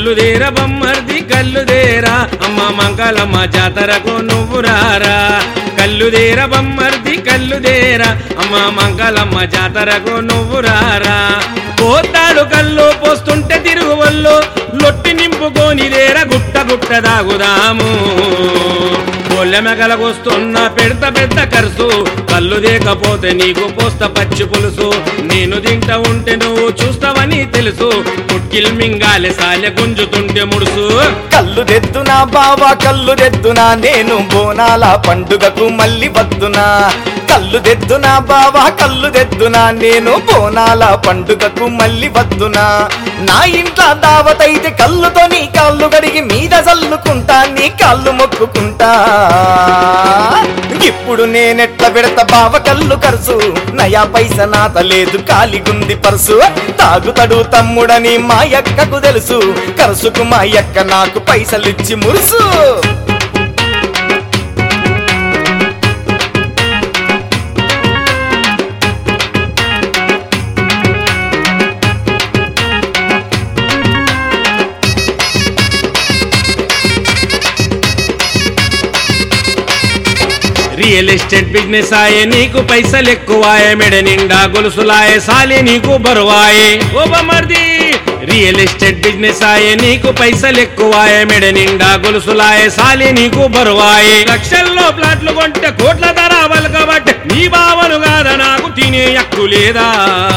కల్లుదేర బొమ్మర్ది కల్లుదేరా అమ్మ మంగళమ్మ జాతరకు నువ్వు రారా కల్లుదేర బొమ్మర్ది కల్లుదేరా అమ్మ మంగళమ్మ జాతరకు నువ్వు రారా పోతాడు కళ్ళు పోస్తుంటే తిరుగు వల్లు లొట్టి నింపుకొని దేర గుట్ట గుట్ట దాగుదాము పొల్లెమగలగొస్తున్న పెడత పెద్ద కరుసు కళ్ళు దేకపోతే నీకు పోస్త పచ్చి పులుసు నేను తింటా ఉంటే నువ్వు చూస్తావని తెలుసు పుట్కిల్ మింగాలే సాలె గుంజుతుంటే ముడుసు కళ్ళు తెద్దునా బావా కళ్ళు తెద్దునా నేను బోనాల పండుగకు మళ్ళీ వద్దునా కళ్ళు తెద్దునా బావా కళ్ళు తెద్దునా నేను బోనాల పండుగకు మళ్ళీ వద్దునా నా ఇంట్లో దావతైతే కళ్ళుతో నీ కాళ్ళు గడిగి మీద చల్లుకుంటా నీ కాళ్ళు మొక్కుకుంటా ఇప్పుడు నేనెట్ల పెడత బావ కళ్ళు కరుసు నయా పైస నాత లేదు కాలిగుంది పర్సు తాగుతడు తమ్ముడని మా యక్కకు తెలుసు కరుసుకు మా యక్క నాకు పైసలిచ్చి మురుసు రియల్ ఎస్టేట్ బిజినెస్ ఆయే నీకు పైసలు ఎక్కువాయే మెడ నిండా గొలుసులాయే సాలే నీకు బరువాయే ఓ బమర్ది రియల్ ఎస్టేట్ బిజినెస్ ఆయే నీకు పైసలు ఎక్కువాయే మెడ నిండా గొలుసులాయే సాలే నీకు బరువాయే లక్షల్లో ప్లాట్లు కొంటే కోట్ల ధర కాబట్టి నీ బావను కాదా నాకు తినే హక్కు లేదా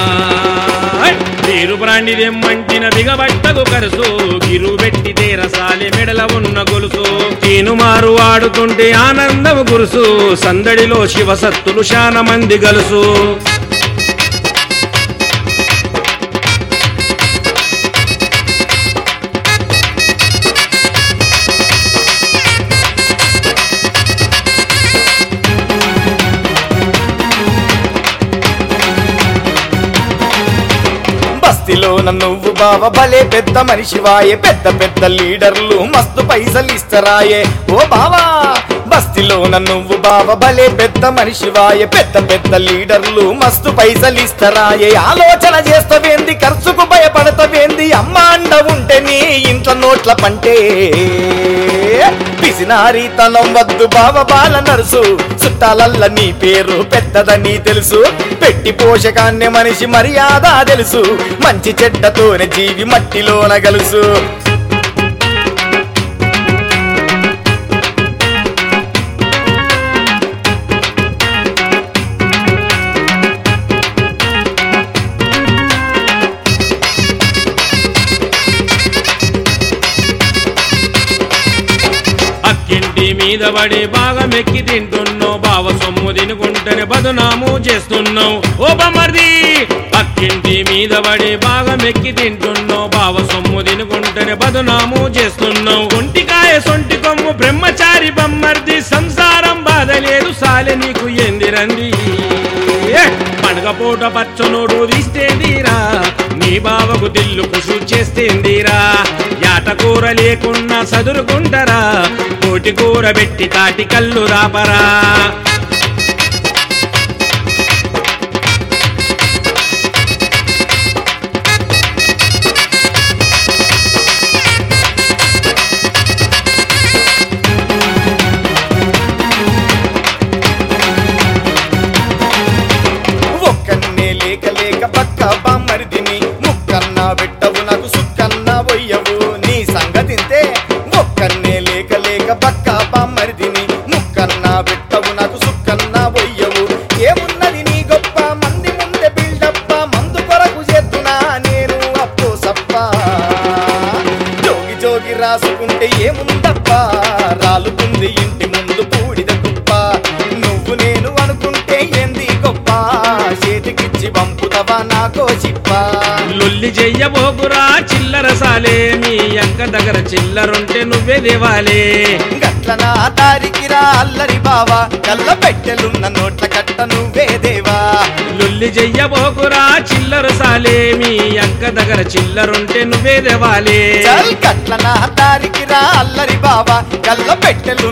నీరు బ్రాండి దెమ్మంటిన బిగబట్టకు కరుసు గిరు పెట్టి రసాలి మెడల ఉన్న గొలుసు తీను మారు ఆడుతుంటే ఆనందము గురుసు సందడిలో శివసత్తులు శాన మంది గలుసు బస్తిలోన నువ్వు బావ భలే పెద్ద మనిషివాయే పెద్ద పెద్ద లీడర్లు మస్తు పైసలు ఇస్తరాయే ఓ బావా బస్తిలోన నువ్వు బావ భలే పెద్ద మనిషివాయే పెద్ద పెద్ద లీడర్లు మస్తు పైసలు ఇస్తరాయే ఆలోచన చేస్తవేంది ఖర్చుకు భయపడతవేంది అమ్మ అండ ఉంటే నీ ఇంట్లో నోట్ల పంటే పిసినారి తలం వద్దు బావ బాల నరుసు చుట్టాలల్ల నీ పేరు పెద్దదని తెలుసు పెట్టి పోషకాన్ని మనిషి మర్యాద తెలుసు మంచి చెడ్డతోనే జీవి మట్టిలోన గలుసు అక్కింటి మీద పడి బాగా మెక్కి తింటున్నావు బావ సొమ్ము తినుకుంటేనే బదునాము చేస్తున్నావు ఓ బమర్ది అక్కింటి మీద పడి బాగా మెక్కి తింటున్నావు బావ సొమ్ము తినుకుంటేనే బదునాము చేస్తున్నావు ఒంటికాయ సొంటి కొమ్ము బ్రహ్మచారి బమ్మర్ది సంసారం బాధ లేదు సాలె నీకు ఎందిరంది ఏ, పండగ పూట పచ్చనోడు తీస్తేందిరా నీ బావకు దిల్లు కుషు చేస్తేందిరా యాట కూర లేకున్నా సదురుకుంటరా కోటి కూర పెట్టి తాటి కళ్ళు రాపరా ఒక్కన్నే లేక లేక పక్క బామ్మరిదిని ముక్కన్నా పెట్టవు నాకు సుక్కన్నా వయ్యవు నీ సంగతింతే ఒక్కన్నే లేక లేక పక్క బామ్మరిదిని ముక్కన్నా పెట్టవు నాకు సుక్కన్నా వయ్యవు ఏమున్నది నీ గొప్ప మంది ముందే బిల్డప్ప మందు కొరకు చేస్తున్నా నేను అప్పు సప్ప జోగి జోగి రాసుకుంటే ఏముందప్ప రాలుతుంది ఇంటి ముందు పూడిద కుప్ప నువ్వు నేను అనుకుంటే ఏంది గొప్ప చేతికిచ్చి పంపుతవా నాకో చిప్ప లొల్లి చెయ్యబోకురా చిల్లర సాలే మీ అంక దగ్గర చిల్లరుంటే నువ్వే దేవాలే గట్ల నా దారికి రా అల్లరి బావా కళ్ళ పెట్టెలున్న నోట్ల కట్ట నువ్వే దేవా లొల్లి చెయ్యబోకురా చిల్లర సాలే మీ అంక దగ్గర చిల్లరుంటే నువ్వే దేవాలే చల్ గట్ల నా దారికి రా అల్లరి బావా కళ్ళ పెట్టెలు